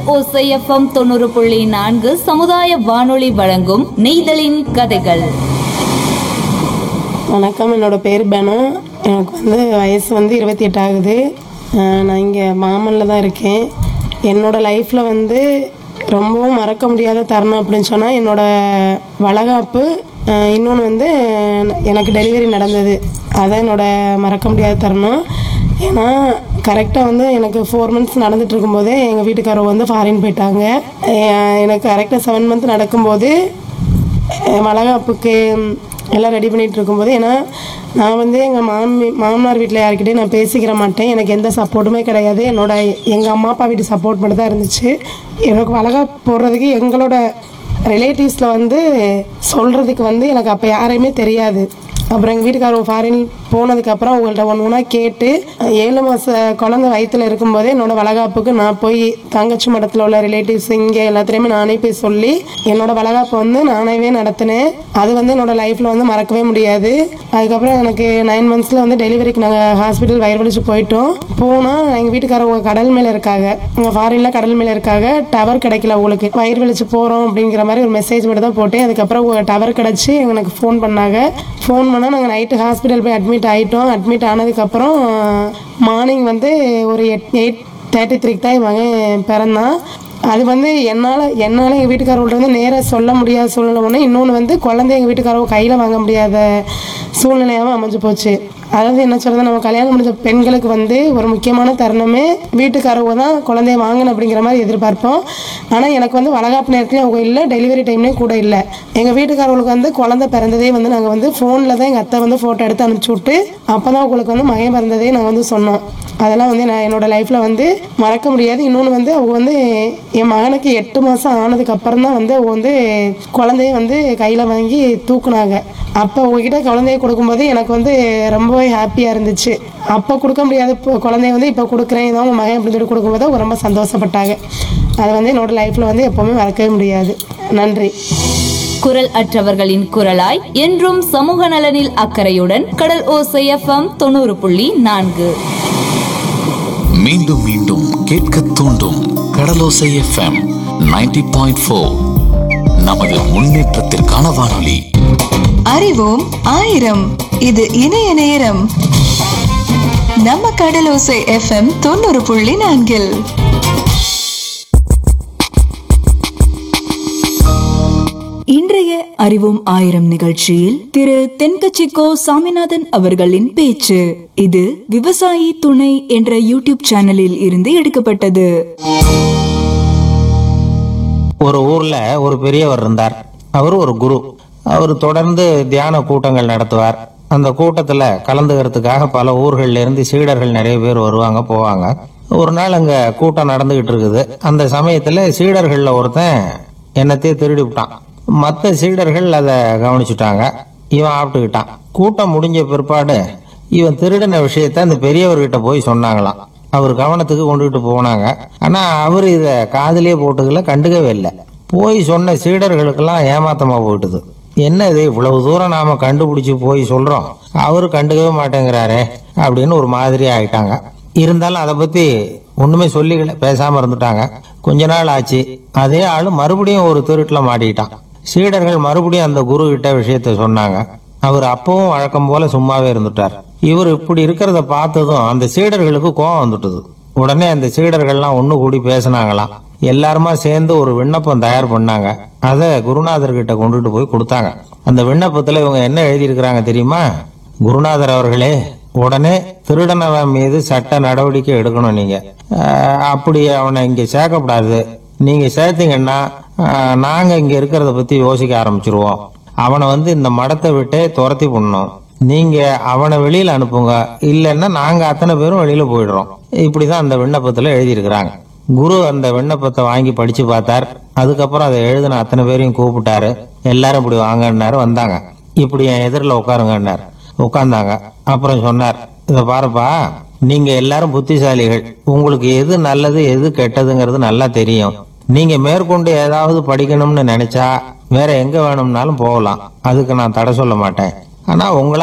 ஓசை எஃப்எம் தொண்ணூறு புள்ளி நான்கு சமுதாய வானொலி வழங்கும் நெய்தலின் கதைகள் வணக்கம் என்னோட பேர் பெனு எனக்கு வந்து வயசு வந்து இருபத்தி எட்டு ஆகுது அஹ் நான் இங்கே மாமனில் தான் இருக்கேன் என்னோட லைஃப்பில் வந்து ரொம்பவும் மறக்க முடியாத தருணம் அப்படின்னு சொன்னால் என்னோட வளகாப்பு இன்னொன்று வந்து எனக்கு டெலிவரி நடந்தது அதான் என்னோட மறக்க முடியாத தருணம் ஏன்னா கரெக்டாக வந்து எனக்கு ஃபோர் மந்த்ஸ் நடந்துட்டு இருக்கும்போதே எங்கள் வீட்டுக்காரர் வந்து ஃபாரின் போயிட்டாங்க அஹ் எனக்கு கரெக்டாக செவன் மந்த் நடக்கும்போது அஹ் வளகாப்புக்கு ம், எல்லாம் ரெடி பண்ணிட்டு இருக்கும்போது ஏன்னா நான் வந்து எங்கள் மாமி மாமனார் வீட்டில் யார்கிட்டயும் நான் பேசிக்கிற மாட்டேன் எனக்கு எந்த சப்போர்ட்டுமே கிடையாது என்னோட எங்கள் அம்மா அப்பா வீட்டு சப்போர்ட் மட்டும் தான் இருந்துச்சு எனக்கு வளகாப்பு போடுறதுக்கு எங்களோட ரிலேட்டிவ்ஸில் வந்து சொல்கிறதுக்கு வந்து எனக்கு அப்போ யாரையுமே தெரியாது அப்புறம் எங்கள் வீட்டுக்காரர் ஃபாரின் போனதுக்கப்புறம் அவங்கள்ட்ட ஒன்று ஒன்றா கேட்டு ஏழு மாத குழந்தை வயித்துல இருக்கும்போதே என்னோட வளகாப்புக்கு நான் போய் தங்கச்சி மடத்தில் உள்ள ரிலேட்டிவ்ஸ் இங்கே எல்லாத்துலேயுமே நானே போய் சொல்லி என்னோட வளகாப்பு வந்து நானாவே நடத்தினேன் அது வந்து என்னோட லைஃப்பில் வந்து மறக்கவே முடியாது அதுக்கப்புறம் எனக்கு நைன் மந்த்ஸில் வந்து டெலிவரிக்கு நாங்கள் ஹாஸ்பிட்டல் வயிறு வலிச்சு போயிட்டோம் போனால் எங்கள் வீட்டுக்காரவங்க கடல் மேலே இருக்காங்க உங்கள் ஃபாரினில் கடல் மேலே இருக்காங்க டவர் கிடைக்கல உங்களுக்கு வயிறு வலிச்சு போகிறோம் அப்படிங்கிற மாதிரி ஒரு மெசேஜ் மட்டும் தான் போட்டேன் அதுக்கப்புறம் உங்கள் டவர் கிடச்சி எனக்கு ஃபோன் பண்ணாங்க ஃபோன் பண்ணால் நாங்கள் நைட்டு ஹாஸ்பிட்டல் போய் அட்மிட் ஆகிட்டோம் அட்மிட் ஆனதுக்கப்புறம் மார்னிங் வந்து ஒரு எட் எயிட் தேர்ட்டி த்ரீக்கு தான் என் மகன் பிறந்தான் அது வந்து என்னால் என்னால் எங்கள் வீட்டுக்காரவங்கள்ட்ட வந்து நேராக சொல்ல முடியாத சூழ்நிலை ஒன்று இன்னொன்று வந்து குழந்தை எங்கள் வீட்டுக்காரவங்க கையில் வாங்க முடியாத சூழ்நிலையாகவும் அமைஞ்சு போச்சு அதாவது என்ன சொல்றது நம்ம கல்யாணம் முடிஞ்ச பெண்களுக்கு வந்து ஒரு முக்கியமான தருணமே வீட்டுக்காரவங்க தான் குழந்தைய வாங்கணும் அப்படிங்கிற மாதிரி எதிர்பார்ப்போம் ஆனால் எனக்கு வந்து வளகாப்பு நேரத்துலையும் அவங்க இல்லை டெலிவரி டைம்லேயும் கூட இல்லை எங்கள் வீட்டுக்காரவங்களுக்கு வந்து குழந்தை பிறந்ததே வந்து நாங்கள் வந்து ஃபோனில் தான் எங்கள் அத்தை வந்து ஃபோட்டோ எடுத்து அனுப்பிச்சி விட்டு அப்போ தான் அவங்களுக்கு வந்து மகன் பிறந்ததே நாங்கள் வந்து சொன்னோம் அதெல்லாம் வந்து நான் என்னோட லைஃப்பில் வந்து மறக்க முடியாது இன்னொன்று வந்து அவங்க வந்து என் மகனுக்கு எட்டு மாதம் ஆனதுக்கு அப்புறம் தான் வந்து அவங்க வந்து குழந்தைய வந்து கையில் வாங்கி தூக்குனாங்க அப்போ உங்ககிட்ட குழந்தைய கொடுக்கும்போது எனக்கு வந்து ரொம்பவே ஹாப்பியாக இருந்துச்சு அப்போ கொடுக்க முடியாத இப்போ குழந்தைய வந்து இப்போ கொடுக்குறேன் இதான் உங்கள் மகன் அப்படின்னு சொல்லி கொடுக்கும்போது அவங்க ரொம்ப சந்தோஷப்பட்டாங்க அது வந்து என்னோட லைஃப்பில் வந்து எப்போவுமே மறக்கவே முடியாது நன்றி குரல் அற்றவர்களின் குரலாய் என்றும் சமூக நலனில் அக்கறையுடன் கடல் ஓசை எஃப்எம் தொண்ணூறு புள்ளி நான்கு மீண்டும் மீண்டும் கேட்க தூண்டும் கடலோசை எஃப்எம் 90.4 பாயிண்ட் ஃபோர் நமது முன்னேற்றத்திற்கான வானொலி அறிவோம் ஆயிரம் இது இணைய நேரம் நம்ம கடலோசை எஃப்எம் தொண்ணூறு புள்ளி நான்கில் இன்றைய அறிவோம் ஆயிரம் நிகழ்ச்சியில் திரு தென்கச்சிக்கோ சாமிநாதன் அவர்களின் பேச்சு இது விவசாயி துணை என்ற யூடியூப் சேனலில் இருந்து எடுக்கப்பட்டது ஒரு ஊர்ல ஒரு பெரியவர் இருந்தார் அவர் ஒரு குரு அவர் தொடர்ந்து தியான கூட்டங்கள் நடத்துவார் அந்த கூட்டத்துல கலந்துக்கிறதுக்காக பல ஊர்கள்ல இருந்து சீடர்கள் நிறைய பேர் வருவாங்க போவாங்க ஒரு நாள் அங்க கூட்டம் நடந்துகிட்டு இருக்குது அந்த சமயத்துல சீடர்கள்ல ஒருத்தன் என்னத்தையே திருடி விட்டான் மற்ற சீடர்கள் அதை கவனிச்சுட்டாங்க இவன் ஆப்பிட்டுக்கிட்டான் கூட்டம் முடிஞ்ச பிற்பாடு இவன் திருடின விஷயத்த அந்த பெரியவர்கிட்ட போய் சொன்னாங்களாம் அவர் கவனத்துக்கு கொண்டுகிட்டு போனாங்க ஆனா அவர் இத காதுலயே போட்டுக்கல கண்டுக்கவே இல்லை போய் சொன்ன சீடர்களுக்கெல்லாம் ஏமாத்தமா போயிட்டுது என்ன இது இவ்வளவு தூரம் நாம கண்டுபிடிச்சு போய் சொல்றோம் அவரு கண்டுக்கவே மாட்டேங்கிறாரே அப்படின்னு ஒரு மாதிரி ஆயிட்டாங்க இருந்தாலும் அதை பத்தி ஒண்ணுமே சொல்லிக்கல பேசாம இருந்துட்டாங்க கொஞ்ச நாள் ஆச்சு அதே ஆளு மறுபடியும் ஒரு திருட்டுல மாட்டிக்கிட்டான் சீடர்கள் மறுபடியும் அந்த குரு கிட்ட விஷயத்த சொன்னாங்க அவர் அப்பவும் வழக்கம் போல சும்மாவே இருந்துட்டார் இவர் இப்படி இருக்கிறத பார்த்ததும் அந்த சீடர்களுக்கு கோபம் வந்துட்டுது உடனே அந்த சீடர்கள்லாம் ஒண்ணு கூடி பேசினாங்களாம் எல்லாருமா சேர்ந்து ஒரு விண்ணப்பம் தயார் பண்ணாங்க அதை குருநாதர் கிட்ட கொண்டுட்டு போய் கொடுத்தாங்க அந்த விண்ணப்பத்துல இவங்க என்ன எழுதியிருக்கிறாங்க தெரியுமா குருநாதர் அவர்களே உடனே திருடனவன் மீது சட்ட நடவடிக்கை எடுக்கணும் நீங்க ஆஹ் அப்படி அவனை இங்க சேர்க்கக்கூடாது நீங்க சேர்த்தீங்கன்னா ஆஹ் நாங்க இங்க இருக்கிறத பத்தி யோசிக்க ஆரம்பிச்சிருவோம் அவனை வந்து இந்த மடத்தை விட்டே துரத்தி பண்ணணும் நீங்க அவனை வெளியில அனுப்புங்க இல்லைன்னா நாங்க அத்தனை பேரும் வெளியில போயிடுறோம் இப்படிதான் அந்த விண்ணப்பத்துல எழுதியிருக்கிறாங்க குரு அந்த விண்ணப்பத்தை வாங்கி படிச்சு பார்த்தார் அதுக்கப்புறம் அதை எழுதின அத்தனை பேரையும் கூப்பிட்டாரு எல்லாரும் இப்படி வாங்கன்னாரு வந்தாங்க இப்படி என் எதிரில் உட்காருங்கன்னார் உட்கார்ந்தாங்க அப்புறம் சொன்னார் இதை பாருப்பா நீங்க எல்லாரும் புத்திசாலிகள் உங்களுக்கு எது நல்லது எது கெட்டதுங்கிறது நல்லா தெரியும் நீங்க மேற்கொண்டு ஏதாவது படிக்கணும்னு நினைச்சா வேற எங்க வேணும்னாலும் போகலாம் அதுக்கு நான் தடை சொல்ல மாட்டேன் ஆனா உங்களால